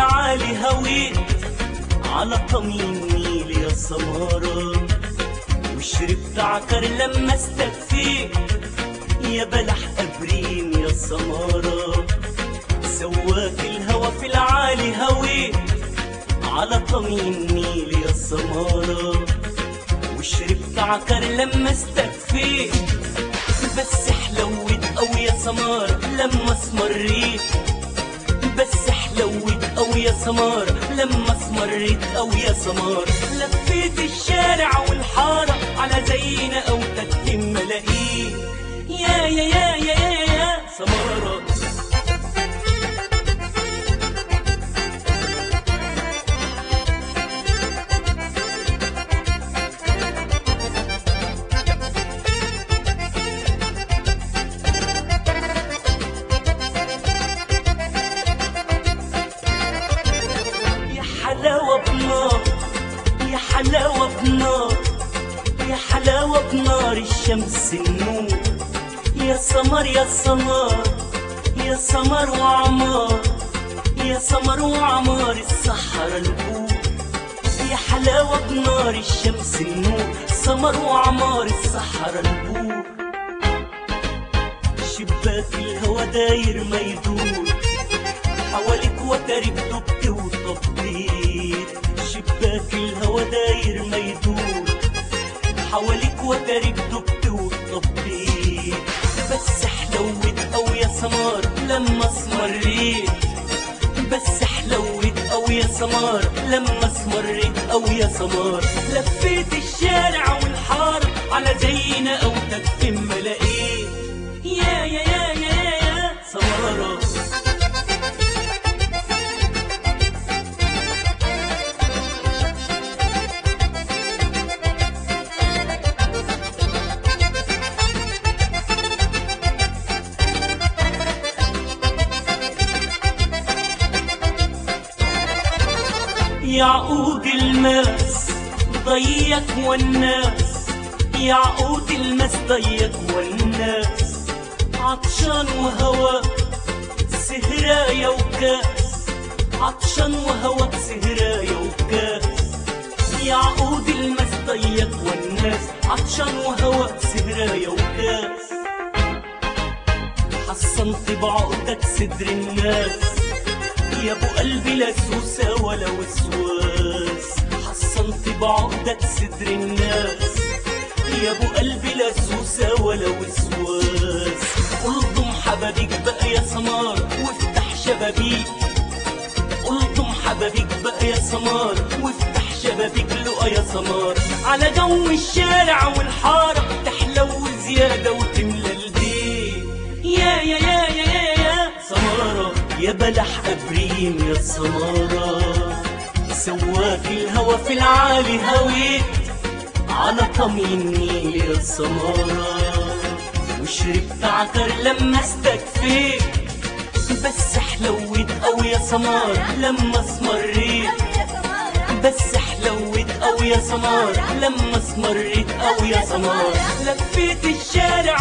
العالي هويت على طمي النيل يا سمارة وشربت عكر لما استكفيت يا بلح أبريم يا سمارة سواك الهوى في العالي هويت على طمي النيل يا سمارة وشربت عكر لما استكفيت بس حلوت أو يا سمار لما اسمريت بس حلوت أو يا سمار لما اسمريت أو يا سمار لفيت الشارع والحارة على زينة أو تتم ملاقيه يا يا يا يا يا يا سمارة يا حلاوة بنار يا حلاوة بنار يا حلاوة بنار الشمس النور يا سمر يا سمر يا سمر وعمار يا سمر وعمار الصحراء البور يا حلاوة بنار الشمس النور سمر وعمار الصحراء البور شباك الهوا داير ما يدور حواليك وترك دبت وطبيت شباك الهوا داير ما يدور حواليك وترك دبت وطبيت بس حلوت أو يا سمار لما اسمريت بس حلوت أو يا سمار لما اسمريت أو يا سمار لفيت الشارع والحارة على زينة أو تكتم لقيت يا يا يا يا يا سمارة يعقود الماس ضيق والناس يعقود الماس ضيق والناس عطشان وهواك سهرايا وكاس عطشان وهواك سهرايا وكاس يعقود الماس ضيق والناس عطشان وهواك سهرايا وكاس حصنت بعقدك صدر الناس يا ابو قلبي لا سوسة ولا وسواس حصنت بعقدك صدر الناس يا ابو قلبي لا سوسة ولا وسواس الضم حبابيك بقى يا سمار وافتح شبابيك الضم حبابيك بقى يا سمار وافتح شبابيك لقى يا سمار على جو الشارع والحارة تحلو زيادة وتملى البيت يا يا يا يا يا يا سمارة يا بلح أبريم يا سمارة سواك الهوى في العالي هويت على طمي النيل يا سمارة وشربت عكر لما استكفيت بس حلوت أو يا سمار لما اسمريت بس حلوت أو يا سمار لما اسمريت أو يا سمار لفيت الشارع